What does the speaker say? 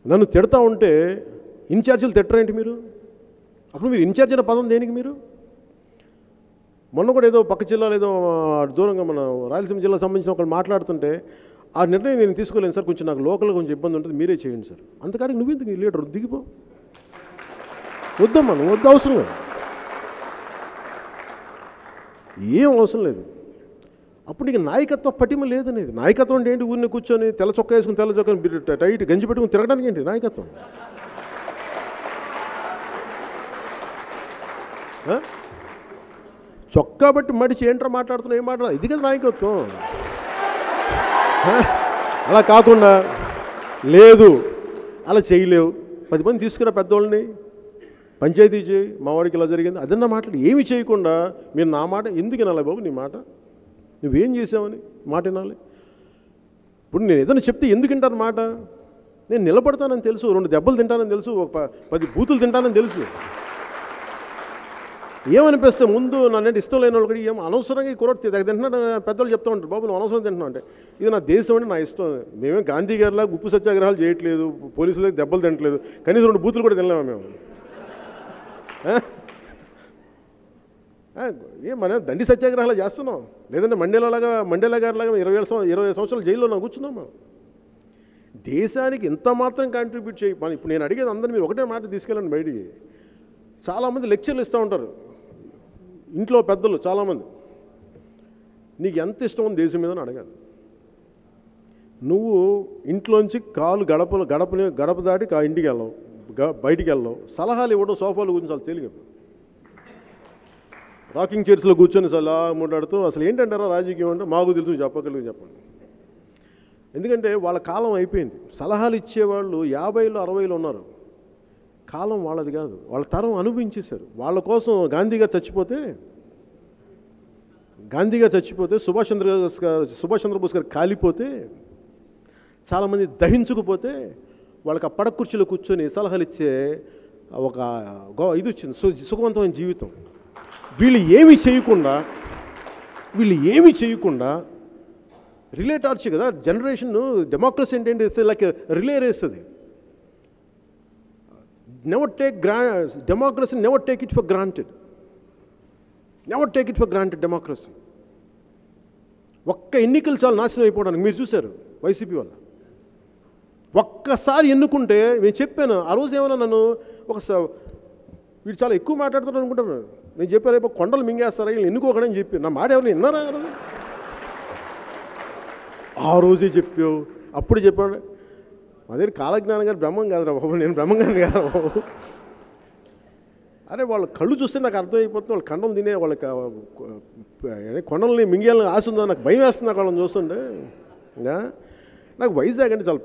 నన్ను తిడతా ఉంటే ఇన్ఛార్జీలు తిట్టరేంటి మీరు అప్పుడు మీరు ఇన్ఛార్జ్ అనే పదం దేనికి మీరు మొన్న కూడా ఏదో పక్క జిల్లాలో ఏదో ఆ, దూరంగా మన రాయలసీమ జిల్లా సంబంధించిన ఒకళ్ళు మాట్లాడుతుంటే ఆ నిర్ణయం నేను తీసుకోలేను సార్ కొంచెం నాకు లోకల్ కొంచెం ఇబ్బంది ఉంటుంది మీరే చేయండి సార్ అంతకాడికి నువ్వెందుకు ఈ లీడర్ దిగిపో వద్దమ్మా నువ్వు వద్దు అవసరం లేదు ఏం అవసరం లేదు అప్పుడు నీకు నాయకత్వ పటిమ లేదనేది నాయకత్వం అంటే ఏంటి ఊరిని కూర్చొని తెల్ల చొక్కా వేసుకుని తెల్ల చొక్కా బి- టైట్ గంజి పెట్టుకుని తిరగడానికి ఏంటి నాయకత్వం ఆ? చొక్కా బట్టి మడిచి ఏంట్రా మాట్లాడుతున్నా ఏం మాట్లాడ ఇది కదా నాయకత్వం ఆ? అలా కాకుండా లేదు అలా చేయలేవు పది మంది తీసుకురా పెద్దోళ్ళని పంచాయతీ చేయి మా వాడికి ఇలా జరిగింది అదన్నా మాట్లాడి ఏమి చేయకుండా మీరు నా మాట ఎందుకు వినాలి బాబు నీ మాట నువ్వేం చేసావని మాట వినాలి ఇప్పుడు నేను ఏదైనా చెప్తే ఎందుకు వింటాను మాట నేను నిలబడతానని తెలుసు రెండు దెబ్బలు తింటానని తెలుసు ఒక ప- పది బూతులు తింటానని తెలుసు ఏమనిపిస్తే ముందు నన్ను ఇష్టం లేని వాళ్ళకి ఏం అనవసరంగా ఈ కుర్రోడు తెగ తింటున్నాడు పెద్దలు చెప్తా ఉంటారు బాబు నువ్వు అనవసరం తింటున్నావు అంటే ఇది నా దేశం అంటే నా ఇష్టం మేమే గాంధీ గారిలా ఉప్పు సత్యాగ్రహాలు చేయట్లేదు పోలీసులకు దెబ్బలు తినట్లేదు కనీసం రెండు బూతులు కూడా తినలేము మేము ఆ? ఆ, ఏం మన దండి సత్యాగ్రహాలు చేస్తున్నాం లేదంటే మండేలాగా మండేలా గారిలాగా ఇరవై ఏళ్ళ సంవ- ఇరవై సంవత్సరాలు జైల్లో నా కూర్చున్నాం మనం దేశానికి ఎంత మాత్రం కాంట్రిబ్యూట్ చేయి మన ఇప్పుడు నేను అడిగేది అందరినీ మీరు ఒకటే మాట తీసుకెళ్ళండి బయటికి చాలామంది లెక్చర్లు ఇస్తూ ఉంటారు ఇంట్లో పెద్దలు చాలామంది నీకు ఎంత ఇష్టం ఉంది దేశం మీద అని అడగాలి నువ్వు ఇంట్లోంచి కాలు గడపలు గడపని గడప దాటి కా ఇంటికి వెళ్ళవు గ- బయటికి వెళ్ళవు సలహాలు ఇవ్వడం సోఫాలు గురించి చాలా తేలిక రాకింగ్ చైర్స్లో కూర్చొని అలా మాట్లాడుతూ అసలు ఏంటంటారా రాజకీయం అంటే మాకు తెలుసు చెప్పగలిగి చెప్పండి ఎందుకంటే వాళ్ళ కాలం అయిపోయింది సలహాలు ఇచ్చేవాళ్ళు యాభైలో అరవైలో ఉన్నారు కాలం వాళ్ళది కాదు వాళ్ళ తరం అనుభవించేశారు వాళ్ళ కోసం గాంధీ గారు చచ్చిపోతే గాంధీ గారు చచ్చిపోతే సుభాష్ చంద్రబోస్ గారు సుభాష్ చంద్రబోస్ గారు కాలిపోతే చాలామంది దహించుకుపోతే వాళ్ళకి ఆ పడక కుర్చీలో కూర్చొని సలహాలు ఇచ్చే ఒక గో ఇది వచ్చింది సు సుఖవంతమైన జీవితం వీళ్ళు ఏమి చేయకుండా వీళ్ళు ఏమి చేయకుండా రిలే టార్చ్ కదా జనరేషన్ డెమోక్రసీ అంటే ఏంటి లైక్ రిలే రేస్ అది నెవర్ టేక్ గ్రా democracy never take it for granted never take it for granted democracy ఒక్క ఎన్నికలు చాలా నాశనం అయిపోవడానికి మీరు చూశారు వైసీపీ వల్ల ఒక్కసారి ఎన్నుకుంటే నేను చెప్పాను ఆ రోజు ఏమైనా నన్ను ఒక స- వీడు చాలా ఎక్కువ మాట్లాడుతారు అనుకుంటాను నేను చెప్పాను రేపు కొండలు మింగేస్తారా వీళ్ళు ఎన్నుకోకడని చెప్పి నా మాట ఎవరు విన్నారా ఆ రోజు? ఆ రోజే చెప్పావు అప్పుడు చెప్పాడు అదే కాలజ్ఞానం గారు బ్రహ్మం కాదురా బాబు నేను బ్రహ్మంగాని కాదు బాబు అరే వాళ్ళ కళ్ళు చూస్తే నాకు అర్థమైపోతుంది వాళ్ళ కండం తినే వాళ్ళకి ఆ, ఏ, కొండల్ని మింగేయాలని ఆశ ఉందా నాకు భయం వేస్తుంది నాకు వాళ్ళని చూస్తుంటే ఇంకా నాకు వైజాగ్ అంటే చాలా